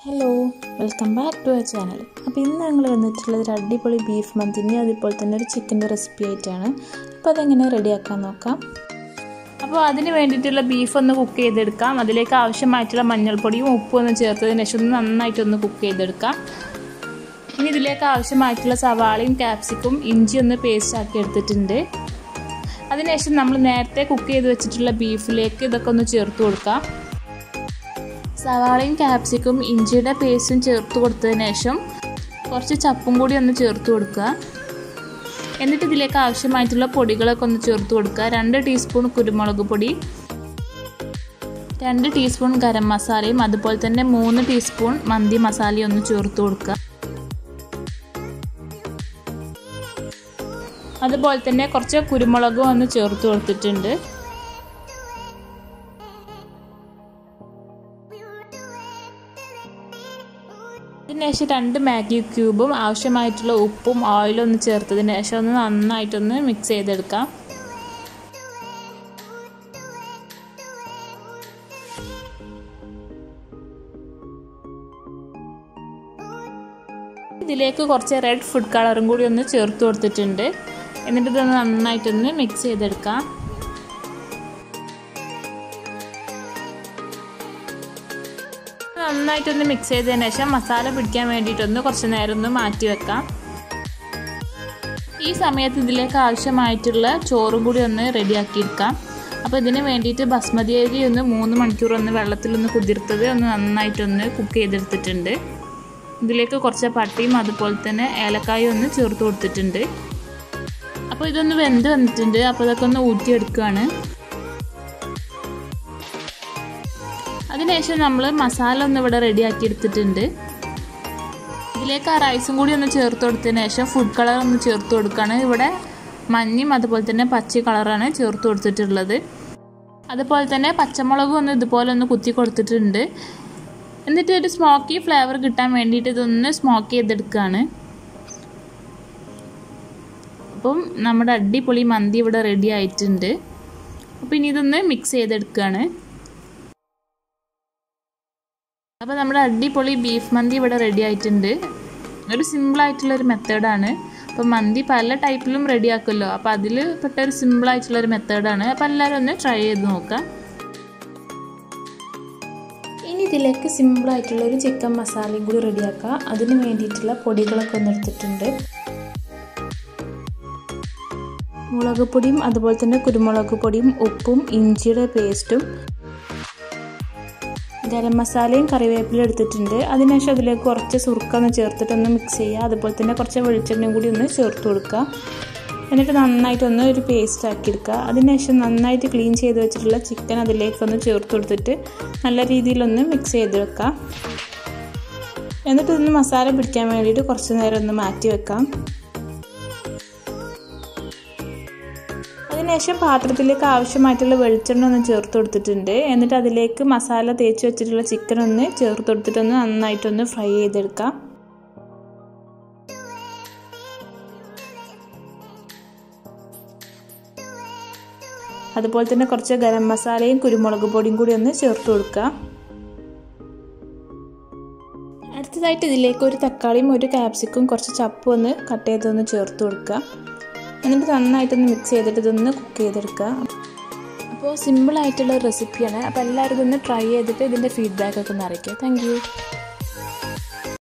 hello welcome back to our channel അപ്പോൾ ഇന്ന് ഞങ്ങൾ വന്നിട്ടുള്ളത് ഒരു അടിപൊളി ബീഫ് മന്തിൻ്റെ അതുപോലെ തന്നെ ഒരു ചിക്കൻ്റെ റെസിപ്പി ആയിട്ടാണ് അപ്പോൾ അതെങ്ങനെ റെഡിയാക്കാൻ നോക്കാം അപ്പോൾ അതിന് വേണ്ടിയിട്ടുള്ള ബീഫ് ഒന്ന് കുക്ക് ചെയ്തെടുക്കാം അതിലേക്ക് ആവശ്യമായിട്ടുള്ള മഞ്ഞൾപ്പൊടിയും ഉപ്പും ഒന്ന് ചേർത്തതിന് ശേഷം ഒന്ന് നന്നായിട്ടൊന്ന് കുക്ക് ചെയ്തെടുക്കാം ഇനി ഇതിലേക്ക് ആവശ്യമായിട്ടുള്ള സവാളയും ക്യാപ്സിക്കും ഇഞ്ചി ഒന്ന് പേസ്റ്റ് ആക്കി എടുത്തിട്ടുണ്ട് അതിനുശേഷം നമ്മൾ നേരത്തെ കുക്ക് ചെയ്ത് വെച്ചിട്ടുള്ള ബീഫിലേക്ക് ഇതൊക്കെ ഒന്ന് ചേർത്ത് കൊടുക്കാം സവാളയും ക്യാപ്സിക്കും ഇഞ്ചിയുടെ പേസ്റ്റും ചേർത്ത് കൊടുത്തതിന് ശേഷം കുറച്ച് ചപ്പും കൂടി ഒന്ന് ചേർത്ത് കൊടുക്കുക എന്നിട്ട് ഇതിലേക്ക് ആവശ്യമായിട്ടുള്ള പൊടികളൊക്കെ ഒന്ന് ചേർത്ത് കൊടുക്കുക രണ്ട് ടീസ്പൂൺ കുരുമുളക് പൊടി രണ്ട് ടീസ്പൂൺ ഗരം മസാലയും അതുപോലെ തന്നെ മൂന്ന് ടീസ്പൂൺ മന്തി മസാലയും ഒന്ന് ചേർത്ത് കൊടുക്കുക അതുപോലെ തന്നെ കുറച്ച് കുരുമുളകും ഒന്ന് ചേർത്ത് കൊടുത്തിട്ടുണ്ട് അതിനുശേഷം രണ്ട് മാഗി ക്യൂബും ആവശ്യമായിട്ടുള്ള ഉപ്പും ഓയിലും ഒന്ന് ചേർത്തതിന് ശേഷം ഒന്ന് നന്നായിട്ടൊന്ന് മിക്സ് ചെയ്തെടുക്കാം ഇതിലേക്ക് കുറച്ച് റെഡ് ഫുഡ് കളറും കൂടി ഒന്ന് ചേർത്ത് കൊടുത്തിട്ടുണ്ട് എന്നിട്ട് ഇതൊന്ന് നന്നായിട്ടൊന്ന് മിക്സ് ചെയ്തെടുക്കാം നന്നായിട്ടൊന്ന് മിക്സ് ചെയ്തതിന് ശേഷം മസാല പിടിക്കാൻ വേണ്ടിയിട്ടൊന്ന് കുറച്ച് നേരം ഒന്ന് മാറ്റി വെക്കാം ഈ സമയത്ത് ഇതിലേക്ക് ആവശ്യമായിട്ടുള്ള ചോറും കൂടി ഒന്ന് റെഡിയാക്കി എടുക്കാം അപ്പോൾ ഇതിന് വേണ്ടിയിട്ട് ബസ്മതി അരി ഒന്ന് മൂന്ന് മണിക്കൂർ ഒന്ന് വെള്ളത്തിലൊന്ന് കുതിർത്തത് ഒന്ന് നന്നായിട്ടൊന്ന് കുക്ക് ചെയ്തെടുത്തിട്ടുണ്ട് ഇതിലേക്ക് കുറച്ച് പട്ടിയും അതുപോലെ തന്നെ ഏലക്കായും ഒന്ന് ചേർത്ത് കൊടുത്തിട്ടുണ്ട് അപ്പോൾ ഇതൊന്ന് വെന്ത് വന്നിട്ടുണ്ട് അപ്പോൾ ഇതൊക്കെ ഒന്ന് ഊറ്റിയെടുക്കുകയാണ് അതിനുശേഷം നമ്മൾ മസാല ഒന്ന് ഇവിടെ റെഡിയാക്കി എടുത്തിട്ടുണ്ട് ഇതിലേക്ക് ആ റൈസും കൂടി ഒന്ന് ചേർത്ത് കൊടുത്തതിന് ശേഷം ഫുഡ് കളർ ഒന്ന് ചേർത്ത് കൊടുക്കുകയാണ് ഇവിടെ മഞ്ഞയും അതുപോലെ തന്നെ പച്ച കളറാണ് ചേർത്ത് കൊടുത്തിട്ടുള്ളത് അതുപോലെ തന്നെ പച്ചമുളകും ഒന്ന് ഇതുപോലെ ഒന്ന് കുത്തി കൊടുത്തിട്ടുണ്ട് എന്നിട്ട് ഒരു സ്മോക്കി ഫ്ലേവർ കിട്ടാൻ വേണ്ടിയിട്ട് ഇതൊന്ന് സ്മോക്ക് ചെയ്തെടുക്കുകയാണ് അപ്പം നമ്മുടെ അടിപൊളി മന്തി ഇവിടെ റെഡി ആയിട്ടുണ്ട് അപ്പോൾ ഇനി ഇതൊന്ന് മിക്സ് ചെയ്തെടുക്കുകയാണ് അപ്പോൾ നമ്മുടെ അടിപൊളി ബീഫ് മന്തി ഇവിടെ റെഡി ആയിട്ടുണ്ട് ഒരു സിമ്പിളായിട്ടുള്ളൊരു മെത്തേഡാണ് അപ്പോൾ മന്തി പല ടൈപ്പിലും റെഡി ആക്കുമല്ലോ അപ്പോൾ അതിൽ പെട്ട ഒരു സിമ്പിളായിട്ടുള്ളൊരു മെത്തേഡാണ് അപ്പോൾ എല്ലാവരും ഒന്ന് ട്രൈ ചെയ്ത് നോക്കാം ഇനി ഇതിലേക്ക് സിമ്പിളായിട്ടുള്ള ഒരു ചിക്കൻ മസാലയും കൂടി റെഡിയാക്കുക അതിന് വേണ്ടിയിട്ടുള്ള പൊടികളൊക്കെ ഒന്ന് എടുത്തിട്ടുണ്ട് മുളക് പൊടിയും അതുപോലെ തന്നെ കുരുമുളക് പൊടിയും ഉപ്പും ഇഞ്ചിയുടെ പേസ്റ്റും ഗരം മസാലയും കറിവേപ്പിലും എടുത്തിട്ടുണ്ട് അതിനുശേഷം അതിലേക്ക് കുറച്ച് സുറുക്ക ഒന്ന് ചേർത്തിട്ടൊന്ന് മിക്സ് ചെയ്യുക അതുപോലെ തന്നെ കുറച്ച് വെളിച്ചെണ്ണയും കൂടി ഒന്ന് ചേർത്ത് കൊടുക്കുക എന്നിട്ട് നന്നായിട്ടൊന്ന് ഒരു പേസ്റ്റ് ആക്കി എടുക്കുക അതിനുശേഷം നന്നായിട്ട് ക്ലീൻ ചെയ്ത് വെച്ചിട്ടുള്ള ചിക്കൻ അതിലേക്കൊന്ന് ചേർത്ത് കൊടുത്തിട്ട് നല്ല രീതിയിലൊന്ന് മിക്സ് ചെയ്ത് വെക്കാം എന്നിട്ട് ഇതൊന്ന് മസാല പിടിക്കാൻ വേണ്ടിയിട്ട് കുറച്ച് നേരം ഒന്ന് മാറ്റി വെക്കാം അതിനുശേഷം പാത്രത്തിലേക്ക് ആവശ്യമായിട്ടുള്ള വെളിച്ചെണ്ണ ഒന്ന് ചേർത്ത് കൊടുത്തിട്ടുണ്ട് എന്നിട്ട് അതിലേക്ക് മസാല തേച്ച് വെച്ചിട്ടുള്ള ചിക്കൻ ഒന്ന് ചേർത്ത് കൊടുത്തിട്ടൊന്ന് നന്നായിട്ടൊന്ന് ഫ്രൈ ചെയ്തെടുക്കാം അതുപോലെ തന്നെ കുറച്ച് ഗരം മസാലയും കുരുമുളക് പൊടിയും കൂടി ഒന്ന് ചേർത്ത് കൊടുക്കുക അടുത്തതായിട്ട് ഇതിലേക്ക് ഒരു തക്കാളിയും ഒരു ക്യാപ്സിക്കും കുറച്ച് ചപ്പും ഒന്ന് കട്ട് ചെയ്തൊന്ന് ചേർത്ത് കൊടുക്കുക എന്നിട്ട് നന്നായിട്ടൊന്ന് മിക്സ് ചെയ്തിട്ട് ഇതൊന്ന് കുക്ക് ചെയ്തെടുക്കുക അപ്പോൾ സിമ്പിളായിട്ടുള്ള റെസിപ്പിയാണ് അപ്പോൾ എല്ലാവരും ഇതൊന്ന് ട്രൈ ചെയ്തിട്ട് ഇതിൻ്റെ ഫീഡ്ബാക്ക് ഒക്കെ ഒന്ന് അറിയിക്കുക താങ്ക്